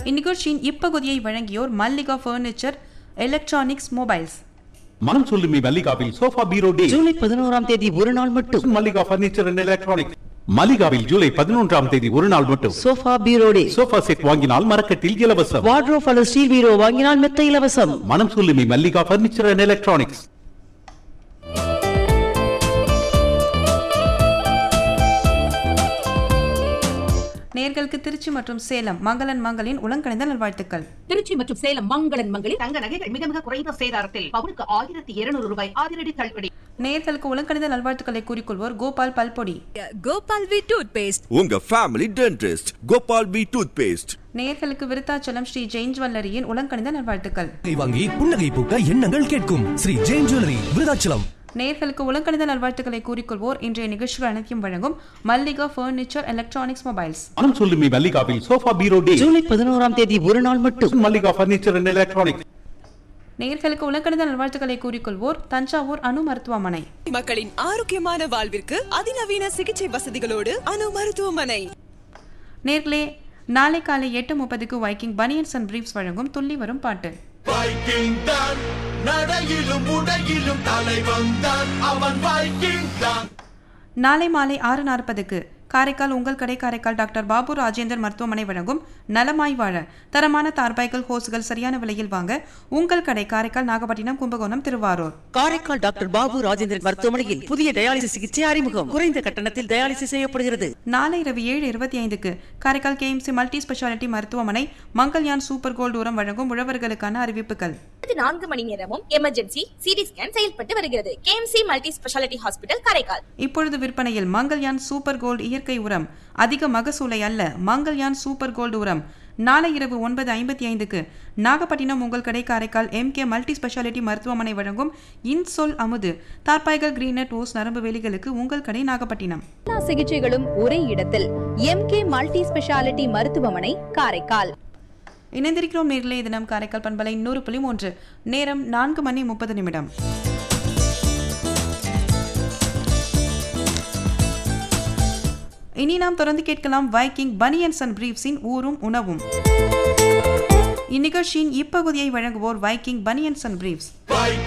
இந்நிகழ்ச்சியின் இப்பகுதியை வழங்கியோர் மல்லிகா ஃபர்னிச்சர் எலக்ட்ரானிக்ஸ் மொபைல்ஸ் மனம் சொல்லுமி மல்லிகாவில் சோஃபா பீரோ டே ஜூலை பதினோராம் தேதி ஒரு நாள் மட்டும் மல்லிகா பர்னிச்சர் அண்ட் எலக்ட்ரானிக்ஸ் மல்லிகாவில் ஜூலை பதினொன்றாம் தேதி ஒரு நாள் மட்டும் சோஃபா பீரோ டே சோஃபா செட் வாங்கினால் மரக்கட்டில் இலவசம் வார்ட்ரோப் அல்லது ஸ்டீல் பீரோ வாங்கினால் மெத்த இலவசம் மனம் சொல்லுமி மல்லிகா பர்னிச்சர் அண்ட் எலக்ட்ரானிக்ஸ் நேர்களுக்கு திருச்சி மற்றும் சேலம் மங்களன் மங்களின் உலங்கணிந்த நல்வாழ்த்துக்கள் திருச்சி மற்றும் சேலம் மங்களன் மங்களில் தங்க நகைகள் மிக மிக குறைந்த சேதாரத்தில் பவுனுக்கு ஆயிரத்தி இருநூறு ரூபாய் அதிரடி தள்ளுபடி நேர்களுக்கு உலங்கணிந்த நல்வாழ்த்துக்களை கூறிக்கொள்வோர் கோபால் பல்பொடி கோபால் வி டூத் பேஸ்ட் உங்க ஃபேமிலி டென்டிஸ்ட் கோபால் பி டூத் பேஸ்ட் நேர்களுக்கு விருத்தாச்சலம் ஸ்ரீ ஜெயின் ஜுவல்லரியின் உலங்கணிந்த நல்வாழ்த்துக்கள் நகை வாங்கி புன்னகை பூக்க எண்ணங்கள் கேட்கும் ஸ்ரீ ஜெயின் ஜுவல்லரி விருதாச்சலம் நேர்களுக்கு உலங்கணிந்த நல்வாழ்த்துக்களை கூறிக்கொள்வோர் இன்றைய நிகழ்ச்சிகள் அனைத்தையும் வழங்கும் மல்லிகா ஃபர்னிச்சர் எலக்ட்ரானிக்ஸ் மொபைல்ஸ் மனம் சொல்லுமி மல்லிகாவில் சோஃபா பீரோ டே ஜூலை பதினோராம் தேதி ஒரு நாள் மட்டும் மல்லிகா பர்னிச்சர் அண்ட் எலக்ட்ரானிக்ஸ் நேர்களுக்கு உலங்கணிந்த நல்வாழ்த்துக்களை கூறிக்கொள்வோர் தஞ்சாவூர் அணு மருத்துவமனை மக்களின் ஆரோக்கியமான வாழ்விற்கு அதிநவீன சிகிச்சை வசதிகளோடு அணு மருத்துவமனை நேர்களே நாளை காலை எட்டு முப்பதுக்கு வைக்கிங் பனியன்ஸ் அண்ட் பிரீப்ஸ் வழங்கும் துள்ளி வரும் பாட்டு வைக்கிங் தான் நடையிலும் உடையிலும் தலைவன் தான் அவன் வைக்கிங் தான் நாளை மாலை ஆறு நாற்பதுக்கு காரைக்கால் உங்கள் கடை காரைக்கால் டாக்டர் பாபு ராஜேந்தர் மருத்துவமனை வழங்கும் நலமாய் வாழ தரமான தார்பாய்கள் ஹோஸ்கள் சரியான விலையில் வாங்க உங்கள் கடை காரைக்கால் நாகப்பட்டினம் கும்பகோணம் திருவாரூர் காரைக்கால் டாக்டர் பாபு ராஜேந்திரன் மருத்துவமனையில் புதிய டயாலிசிஸ் சிகிச்சை அறிமுகம் குறைந்த கட்டணத்தில் டயாலிசிஸ் செய்யப்படுகிறது நாளை இரவு ஏழு இருபத்தி ஐந்துக்கு காரைக்கால் கேஎம்சி மல்டி ஸ்பெஷாலிட்டி மருத்துவமனை மங்கள்யான் சூப்பர் கோல்டு உரம் வழங்கும் உழவர்களுக்கான அறிவிப்புகள் இருபத்தி நான்கு மணி நேரமும் எமர்ஜென்சி சிடி ஸ்கேன் செயல்பட்டு வருகிறது KMC multi speciality hospital Karaikal இப்பொழுது விற்பனையில் மங்கள்யான் சூப்பர் கோல்டு இயற்கை உரம் அதிக மகசூலை அல்ல மங்கள்யான் சூப்பர் கோல்டு உரம் நாளை இரவு ஒன்பது ஐம்பத்தி ஐந்துக்கு நாகப்பட்டினம் உங்கள் கடை காரைக்கால் எம்கே மல்டி ஸ்பெஷாலிட்டி மருத்துவமனை வழங்கும் இன்சொல் அமுது தார்பாய்கள் கிரீனட் ஓஸ் நரம்பு வேலிகளுக்கு உங்கள் கடை நாகப்பட்டினம் எல்லா சிகிச்சைகளும் ஒரே இடத்தில் எம்கே மல்டி ஸ்பெஷாலிட்டி மருத்துவமனை காரைக்கால் இணைந்திருக்கிறோம் நேரிலே தினம் காரைக்கால் பண்பலை நூறு புள்ளி மூன்று நேரம் நான்கு மணி முப்பது நிமிடம் இனி நாம் தொடர்ந்து கேட்கலாம் வைக்கிங் பனியன்ஸ் அண்ட் பிரீப்ஸின் ஊரும் உணவும் இந்நிகழ்ச்சியின் இப்பகுதியை வழங்குவோர் வைக்கிங் பனியன்ஸ் அண்ட் பிரீப்ஸ்